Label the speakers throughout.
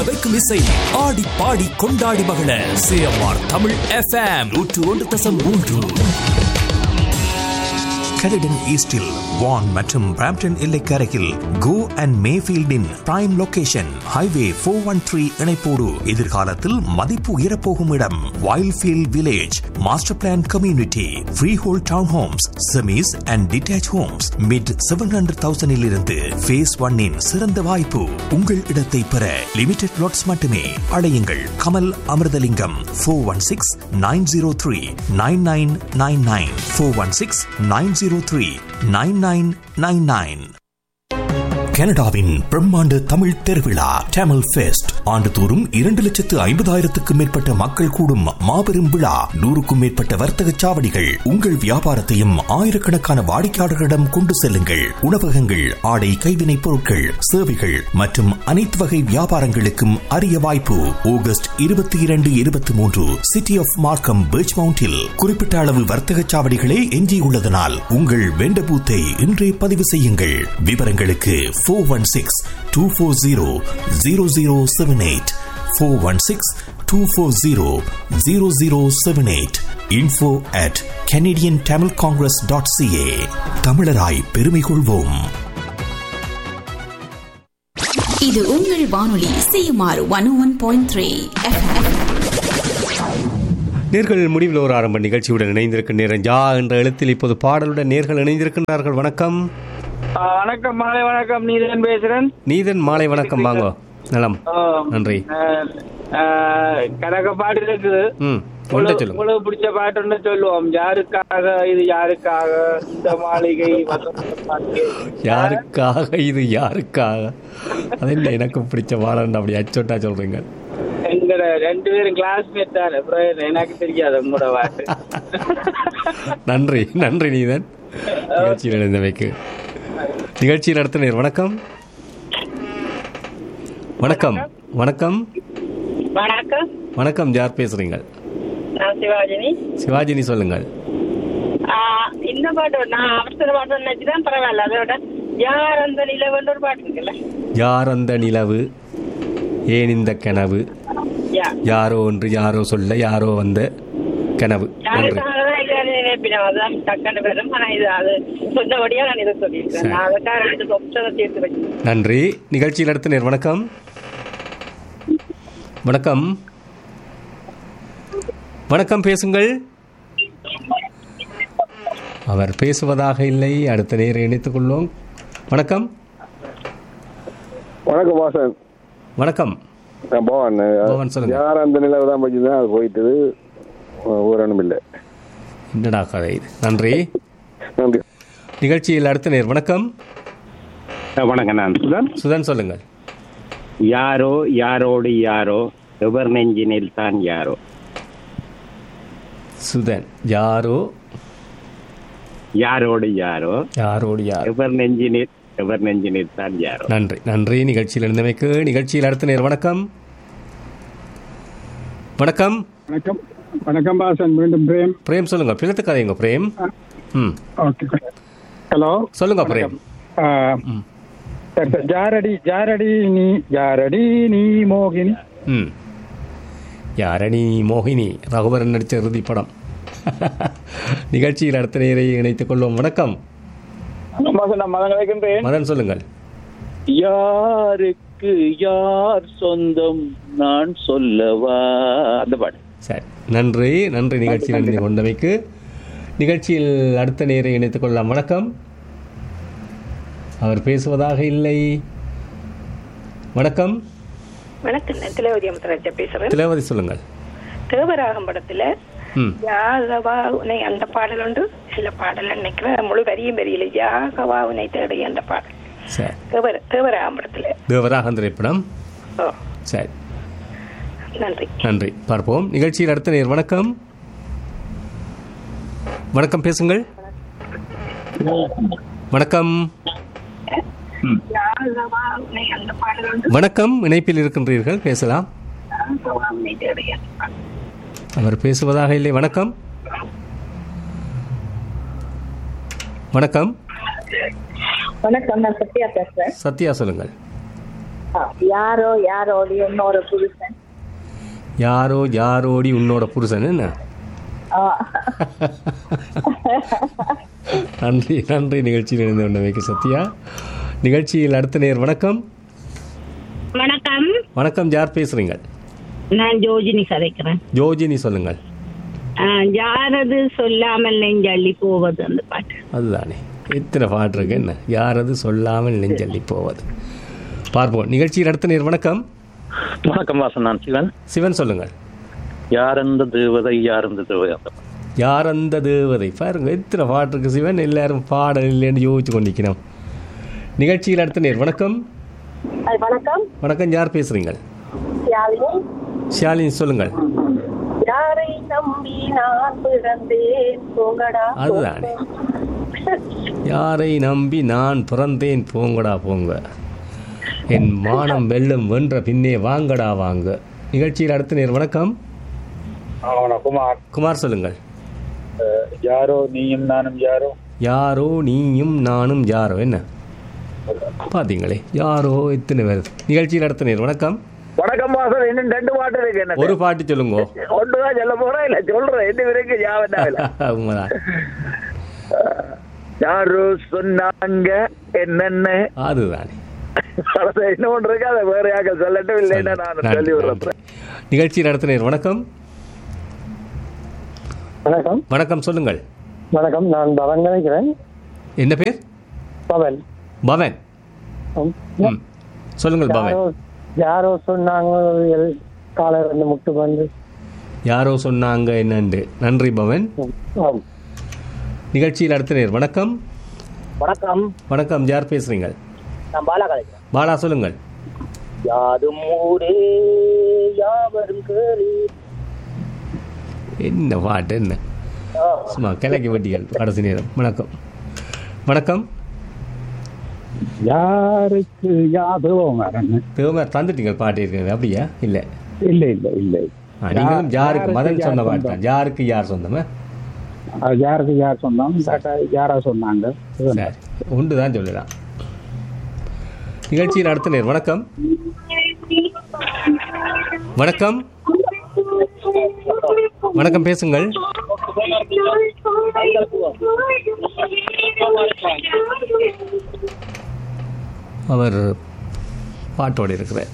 Speaker 1: வைக்கும் இசை ஆடி பாடி கொண்டாடி மகள சிஎம்ஆர் தமிழ் எஃப்எம் நூற்று ஒன்று தசம் மூன்று கெனடியன் ஈஸ்டில் வான் மற்றும் பிராம்டன் எல்லைக்கரையில் கோ அண்ட் மேஃபீல்டின் prime location highway four one three இணைப்போடு எதிர்காலத்தில் மதிப்பு உயரப்போகும் இடம் Wildfield village master plan community freehold town homes semis and detached homes mid seven hundred தௌசண்டில் இருந்து ஃபேஸ் ஒன்னின் சிறந்த வாய்ப்பு உங்கள் இடத்தை பெற லிமிடெட் லாட்ஸ் மட்டுமே அழையுங்கள் Kamal Amirthalingam four one six nine zero three nine nine nine nine four one six nine zero three nine nine nine nine கனடாவின் பிரம்மாண்ட தமிழ் திருவிழா டேமல் ஃபெஸ்ட் ஆண்டுதோறும் இரண்டு லட்சத்து ஐம்பதாயிரத்துக்கும் மேற்பட்ட மக்கள் கூடும் மாபெரும் விழா நூறுக்கும் மேற்பட்ட வர்த்தக சாவடிகள் உங்கள் வியாபாரத்தையும் ஆயிரக்கணக்கான வாடிக்கையாளர்களிடம் கொண்டு செல்லுங்கள் உணவகங்கள் ஆடை கைவினைப் பொருட்கள் சேவைகள் மற்றும் அனைத்து வகை வியாபாரங்களுக்கும் அரிய வாய்ப்பு ஆகஸ்ட் இருபத்தி இரண்டு இருபத்தி மூன்று சிட்டி ஆஃப் மார்க்கம் பீச் மவுண்டில் குறிப்பிட்ட அளவு வர்த்தக சாவடிகளே எஞ்சியுள்ளதனால் உங்கள் வெண்ட பூத்தை இன்றே பதிவு செய்யுங்கள் விவரங்களுக்கு four one six two four zero zero zero seven eight four one six two four zero zero zero seven eight info at Canadian Tamil Congress dot CA தமிழராய் பெருமை கொள்வோம்
Speaker 2: இது உங்கள் வானொலி CMR one one point three
Speaker 3: நேர்கள் முடிவில் ஒரு ஆரம்ப நிகழ்ச்சியுடன் இணைந்திருக்கும் நேரம் ஜா என்ற எழுத்தில் இப்போது பாடலுடன் நேர்கள் இணைந்திருக்கின்றார்கள் வணக்கம்
Speaker 4: ஆ, வணக்கம் மாலை வணக்கம் நீதன் பேசுறேன்
Speaker 3: நீதன் மாலை வணக்கம் வாங்கோ நலம்
Speaker 4: ஆ,
Speaker 3: நன்றி
Speaker 4: ஆ, ஆ, கணக்க பாட்டு இருக்குது
Speaker 3: ம் ஒன்றை
Speaker 4: உங்களுக்கு
Speaker 3: சொல்லுங்க
Speaker 4: உங்களுக்கு பிடிச்ச பாட்டுன்னு சொல்லுவோம் யாருக்காக இது யாருக்காக இந்த மாளிகை வசந்த பாட்டு
Speaker 3: யாருக்காக இது யாருக்காக அது என்ன எனக்கு பிடிச்ச பாடம் அப்படி அச்சோட்டா சொல்றீங்க
Speaker 4: எங்கட ரெண்டு பேரும் கிளாஸ்மேட் தானே அப்புறம் எனக்கு தெரியாது உங்களோட பாட்டு
Speaker 3: நன்றி நன்றி நீதன் நிகழ்ச்சியில் இணைந்தமைக்கு நிகழ்ச்சியில் அடுத்த நேர் வணக்கம் வணக்கம் வணக்கம்
Speaker 5: வணக்கம்
Speaker 3: வணக்கம் யார் பேசுறீங்க
Speaker 5: நான் சிவாஜினி
Speaker 3: சிவாஜினி சொல்லுங்கள்
Speaker 5: ஆ, இந்த பாட்டு நான் அவசர பாட்டு நினைச்சுதான் பரவாயில்ல அதோட யார் அந்த நிலவுன்னு ஒரு பாட்டு இருக்குல்ல
Speaker 3: யார் அந்த நிலவு ஏன் இந்த கனவு
Speaker 5: யா
Speaker 3: யாரோ ஒன்று யாரோ சொல்ல யாரோ வந்த கனவு நன்றி
Speaker 5: யாருக்காகதான் இல்லைன்னு நினைப்பினேன் அதுதான் டக்குன்னு வரும் ஆனா இது அது சொன்னபடியா நான் இதை சொல்லியிருக்கேன் நான் அதுக்காக இதுக்கு ஒப்ஷனை சேர்த்து வச்சேன்
Speaker 3: நன்றி நிகழ்ச்சியில் அடுத்த நேர் வணக்கம் வணக்கம் வணக்கம் பேசுங்கள் அவர் பேசுவதாக இல்லை அடுத்த நேரை இணைத்துக் கொள்வோம் வணக்கம்
Speaker 6: வணக்கம் வாசன்
Speaker 3: வணக்கம்
Speaker 6: நான் பவன்
Speaker 3: பவன் சொல்லுங்க.
Speaker 6: யார் அந்த நிலவு தான் படிச்சுதான் அது போயிட்டது ஊரணும் இல்லை
Speaker 3: என்னடா கதை இது நன்றி
Speaker 6: நன்றி
Speaker 3: நிகழ்ச்சியில் அடுத்த நேர் வணக்கம்
Speaker 7: வணக்கம் நான் சுதன்
Speaker 3: சுதன் சொல்லுங்கள்
Speaker 7: யாரோ யாரோடு யாரோ எவர் நெஞ்சினில் தான் யாரோ
Speaker 3: சுதன் யாரோ
Speaker 7: யாரோடு யாரோ
Speaker 3: யாரோடு யார்
Speaker 7: எவர் நெஞ்சினில் எவர் நெஞ்சினில் தான் யாரோ
Speaker 3: நன்றி நன்றி நிகழ்ச்சியில் இருந்தமைக்கு நிகழ்ச்சியில் அடுத்த நேர் வணக்கம் வணக்கம்
Speaker 8: வணக்கம் வணக்கம் பாசன் மீண்டும் பிரேம்
Speaker 3: பிரேம் சொல்லுங்க பிளத்து கதைங்க பிரேம் ம்
Speaker 8: ஓகே ஹலோ
Speaker 3: சொல்லுங்க பிரேம்
Speaker 8: ஆ, சரி, சரி. ஜாரடி ஜாரடி நீ ஜாரடி நீ மோகினி
Speaker 3: ம் யாரணி மோகினி ரகுவரன் நடித்த இறுதி படம் நிகழ்ச்சியில் அடுத்த நேரை இணைத்துக் கொள்வோம் வணக்கம்
Speaker 4: மாசம் நான் மதன் வைக்கின்றேன்
Speaker 3: மதன் சொல்லுங்கள்
Speaker 4: யாருக்கு யார் சொந்தம் நான் சொல்லவா அந்த பாட்டு
Speaker 3: சரி நன்றி நன்றி நிகழ்ச்சியில் இணைந்து கொண்டமைக்கு நிகழ்ச்சியில் அடுத்த நேரை இணைத்துக் கொள்ளலாம் வணக்கம் அவர் பேசுவதாக இல்லை வணக்கம்
Speaker 5: வணக்கம் நான் திலவதி அமுத்தராஜா பேசுறேன்
Speaker 3: திலவதி சொல்லுங்கள்
Speaker 5: தேவராகம் படத்துல
Speaker 3: ம்
Speaker 5: யாகவா உனை அந்த பாடல் உண்டு இல்ல பாடல் நினைக்கிறேன் முழு வரியும் வரியில யாகவா உனை தேடி அந்த பாடல்
Speaker 3: சரி
Speaker 5: தேவர தேவராகம் படத்துல
Speaker 3: தேவராக திரைப்படம்
Speaker 5: ஓ
Speaker 3: சரி
Speaker 5: நன்றி
Speaker 3: நன்றி பார்ப்போம் நிகழ்ச்சியில் அடுத்த நேர் வணக்கம் வணக்கம் பேசுங்கள் வணக்கம்
Speaker 5: யாகவா உனை அந்த பாடல் உண்டு
Speaker 3: வணக்கம் இணைப்பில் இருக்கின்றீர்கள் பேசலாம்
Speaker 5: யாகவா உனை தேடி அந்த பாடல்
Speaker 3: அவர் பேசுவதாக இல்லை வணக்கம் வணக்கம்
Speaker 5: வணக்கம் நான் சத்யா பேசுறேன்
Speaker 3: சத்யா சொல்லுங்கள்
Speaker 5: யாரோ யாரோடைய இன்னொரு புருஷன்
Speaker 3: யாரோ யாரோடி உன்னோட புருஷன் என்ன
Speaker 5: ஆ.
Speaker 3: நன்றி நன்றி நிகழ்ச்சியில் இருந்து கொண்டமைக்கு சத்யா நிகழ்ச்சியில் அடுத்த நேர் வணக்கம்
Speaker 5: வணக்கம்
Speaker 3: வணக்கம் யார் பேசுறீங்க
Speaker 5: நான் ஜோஜினி கதைக்கிறேன்
Speaker 3: ஜோஜினி சொல்லுங்கள்
Speaker 5: ஆ, யாரது சொல்லாமல் நெஞ்சள்ளி போவது அந்த பாட்டு
Speaker 3: அதுதானே எத்தனை பாட்டு இருக்கு என்ன யாரது சொல்லாமல் நெஞ்சள்ளி போவது பார்ப்போம் நிகழ்ச்சியில் அடுத்த நேர் வணக்கம்
Speaker 9: வணக்கம் வாசன் நான் சிவன்
Speaker 3: சிவன் சொல்லுங்கள்
Speaker 9: யார் அந்த தேவதை யார் அந்த தேவதை
Speaker 3: யார் அந்த தேவதை பாருங்க எத்தனை பாட்டு இருக்கு சிவன் எல்லாரும் பாடல் இல்லைன்னு யோசிச்சு கொண்டிருக்கிறோம் நிகழ்ச்சியில் அடுத்த நேர் வணக்கம்
Speaker 5: வணக்கம்
Speaker 3: வணக்கம் யார் பேசுறீங்க
Speaker 5: யாழினி
Speaker 3: ஷாலினி சொல்லுங்கள்
Speaker 5: யாரை நம்பி நான் பிறந்தேன் போங்கடா
Speaker 3: அதுதானே யாரை நம்பி நான் பிறந்தேன் போங்கடா போங்க என் மானம் வெல்லும் வென்ற பின்னே வாங்கடா வாங்க நிகழ்ச்சியில் அடுத்த நேர் வணக்கம்
Speaker 8: அவன குமார்
Speaker 3: குமார் சொல்லுங்கள்
Speaker 8: அஹ், யாரோ நீயும் நானும் யாரோ
Speaker 3: யாரோ நீயும் நானும் யாரோ என்ன பாத்தீங்களே யாரோ எத்தனை பேர் நிகழ்ச்சியில் அடுத்த நேர் வணக்கம்
Speaker 4: வணக்கம் வாசல் இன்னும் ரெண்டு பாட்டு இருக்கு என்ன
Speaker 3: ஒரு பாட்டு சொல்லுங்க
Speaker 4: ஒன்றுதான் சொல்ல போறேன் இல்ல சொல்றேன் என்ன வரைக்கும் ஞாபகம்
Speaker 3: உண்மைதான்
Speaker 4: யாரோ சொன்னாங்க என்னென்ன
Speaker 3: அதுதானே
Speaker 4: அதை என்ன பண்றதுக்கு அதை வேற யாக்க சொல்லட்டும் இல்லைன்னா நான்
Speaker 3: நன்றி,
Speaker 4: சொல்லி
Speaker 3: நன்றி.
Speaker 4: விடுறேன்
Speaker 3: நிகழ்ச்சியில் அடுத்த நேர் வணக்கம்
Speaker 8: வணக்கம்
Speaker 3: வணக்கம் சொல்லுங்கள்
Speaker 8: வணக்கம் நான் பவன் நினைக்கிறேன்
Speaker 3: என்ன பேர்
Speaker 8: பவன்
Speaker 3: பவன் ம் சொல்லுங்கள் பவன்
Speaker 8: யாரோ யாரோ சொன்னாங்க காலை வந்து முட்டு வந்து
Speaker 3: யாரோ சொன்னாங்க என்னண்டு நன்றி பவன்
Speaker 8: ஆம்.
Speaker 3: நிகழ்ச்சியில் அடுத்த நேர் வணக்கம்
Speaker 4: வணக்கம்
Speaker 3: வணக்கம் யார் பேசுறீங்க
Speaker 4: நான் பாலா கலைக்கிறேன்
Speaker 3: பாலா சொல்லுங்கள்
Speaker 4: யாதும் ஊரே யாவரும் கேளு
Speaker 3: என்ன பாட்டு என்ன சும்மா கிழக்கு வட்டிகள் கடைசி நேரம் வணக்கம் வணக்கம்
Speaker 8: யாருக்கு யாதவம் வரணும்
Speaker 3: தேவமார் தந்துட்டீங்க பாட்டு இருக்கிறது அப்படியா இல்லை
Speaker 8: இல்ல இல்ல இல்ல
Speaker 3: ஆ, நீங்களும் யாருக்கு மதன்
Speaker 8: யார்
Speaker 3: சொன்ன
Speaker 8: சொந்தம்?
Speaker 3: பாட்டு தான் யாருக்கு யார் சொந்தமா
Speaker 8: அது யாருக்கு யார் சொந்தம் கேட்டா யாரா சொன்னாங்க
Speaker 3: சரி உண்டு தான் சொல்லலாம் நிகழ்ச்சியில் அடுத்த நேர் வணக்கம் வணக்கம் வணக்கம் பேசுங்கள் அவர் பாட்டோடு இருக்கிறார்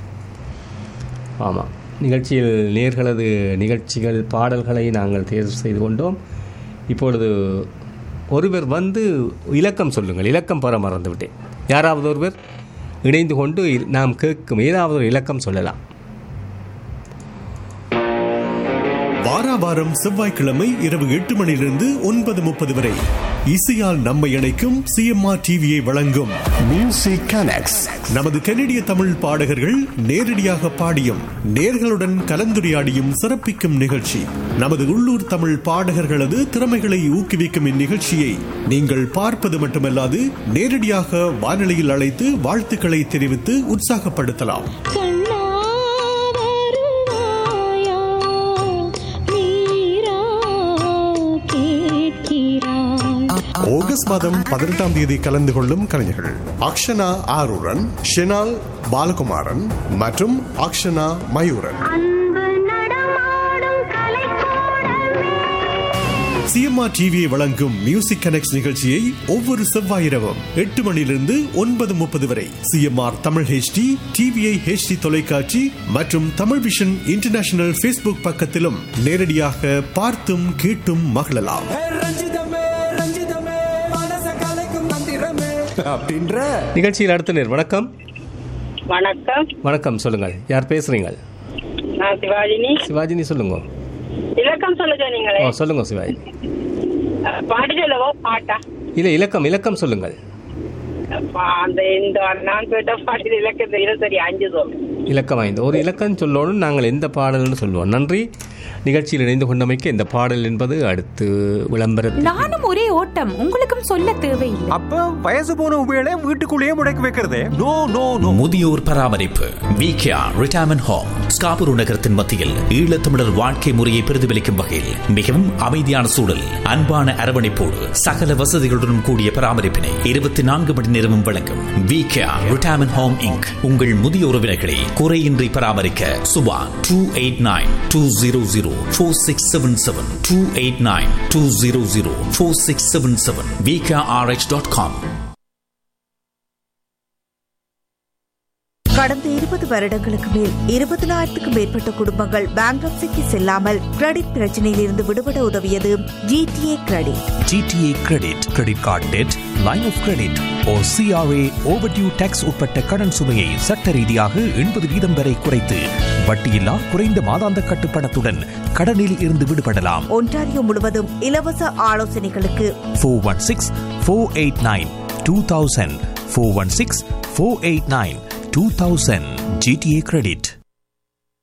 Speaker 3: ஆமாம் நிகழ்ச்சியில் நேர்களது நிகழ்ச்சிகள் பாடல்களை நாங்கள் தேர்வு செய்து கொண்டோம் இப்பொழுது ஒருவர் வந்து இலக்கம் சொல்லுங்கள் இலக்கம் பெற மறந்து விட்டேன் யாராவது ஒருவர் இணைந்து கொண்டு இ- நாம் கேட்கும் ஏதாவது ஒரு இலக்கம் சொல்லலாம்
Speaker 10: வாரா வாரம் செவ்வாய்க்கிழமை இரவு எட்டு மணியிலிருந்து ஒன்பது முப்பது வரை இசையால் நம்மை இணைக்கும் சிஎம்ஆர் டிவியை வழங்கும் மியூசிக் கனெக்ட்ஸ் நமது கனடிய தமிழ் பாடகர்கள் நேரடியாக பாடியும் நேர்களுடன் கலந்துரையாடியும் சிறப்பிக்கும் நிகழ்ச்சி நமது உள்ளூர் தமிழ் பாடகர்களது திறமைகளை ஊக்குவிக்கும் இந்நிகழ்ச்சியை நீங்கள் பார்ப்பது மட்டுமல்லாது நேரடியாக வானொலியில் அழைத்து வாழ்த்துக்களை தெரிவித்து உற்சாகப்படுத்தலாம் ஆகஸ்ட் மாதம் பதினெட்டாம் தேதி கலந்து கொள்ளும் கலைஞர்கள் அக்ஷனா ஆரூரன் ஷெனால் பாலகுமாரன் மற்றும் அக்ஷனா மயூரன் சிஎம்ஆர் டிவியை வழங்கும் மியூசிக் கனெக்ட் நிகழ்ச்சியை ஒவ்வொரு செவ்வாய் இரவும் எட்டு மணியிலிருந்து ஒன்பது முப்பது வரை CMR Tamil HD TVI HD தொலைக்காட்சி மற்றும் தமிழ் விஷன் இன்டர்நேஷனல் ஃபேஸ்புக் பக்கத்திலும் நேரடியாக பார்த்தும் கேட்டும் மகிழலாம்
Speaker 3: அப்படின்ற நிகழ்ச்சியில் அடுத்த நேர் வணக்கம்
Speaker 5: வணக்கம்
Speaker 3: வணக்கம் சொல்லுங்கள் யார் பேசுறீங்க
Speaker 5: நான் சிவாஜினி
Speaker 3: சிவாஜினி சொல்லுங்க
Speaker 5: இலக்கம் சொல்ல சொன்னீங்களே
Speaker 3: ஓ சொல்லுங்க சிவாஜி
Speaker 5: பாட்டு சொல்லவோ பாட்டா
Speaker 3: இல்லை இலக்கம் இலக்கம் சொல்லுங்கள்
Speaker 5: அப்பா, அந்த இந்த நான் கேட்ட பாட்டு இலக்கம் தெரியல சரி அஞ்சு சொல்லு
Speaker 3: இலக்கம் ஐந்து ஒரு இலக்கம் சொல்லணும் நாங்கள் எந்த பாடல்னு சொல்லுவோம் நன்றி நிகழ்ச்சியில் இணைந்து கொண்டமைக்கு இந்த பாடல் என்பது அடுத்து விளம்பரத்தில்
Speaker 11: நானும் ஒரே ஓட்டம் உங்களுக்கும் சொல்ல தேவையில்லை
Speaker 12: அப்ப வயசு போன உபயோக வீட்டுக்குள்ளேயே முடக்கி வைக்கிறதே நோ நோ நோ
Speaker 13: முதியோர் பராமரிப்பு விகேஆர் ரிட்டையர்மெண்ட் ஹோம் ஸ்காபூர் நகரத்தின் மத்தியில் ஈழத்தமிழர் வாழ்க்கை முறையை பிரதிபலிக்கும் வகையில் மிகவும் அமைதியான சூழல் அன்பான அரவணைப்போடு சகல வசதிகளுடன் கூடிய பராமரிப்பினை இருபத்தி நான்கு மணி நேரமும் வழங்கும் விகேஆர் ரிட்டையர்மெண்ட் ஹோம் இங்க் உங்கள் முதிய உறவினர்களை குறையின்றி பராமரிக்க Subha two eight nine two zero zero four six seven seven two eight nine two zero zero four six seven seven VKRH dot com
Speaker 14: கடந்த இருபது வருடங்களுக்கு மேல் இருபதனாயிரத்துக்கும் மேற்பட்ட குடும்பங்கள் பேங்க்ரப்சிக்கு செல்லாமல் கிரெடிட் பிரச்சனையில் இருந்து விடுபட உதவியது GTA credit
Speaker 1: GTA credit credit card debt line of credit oh CRA overdue tax உட்பட்ட கடன் சுமையை சட்ட ரீதியாக எண்பது வீதம் வரை குறைத்து வட்டியில்லா குறைந்த மாதாந்த கட்டுப்பணத்துடன் கடனில் இருந்து விடுபடலாம்
Speaker 14: ஒன்டாரியோ முழுவதும் இலவச ஆலோசனைகளுக்கு
Speaker 1: four one six four eight nine two thousand four one six four eight nine two thousand GTA credit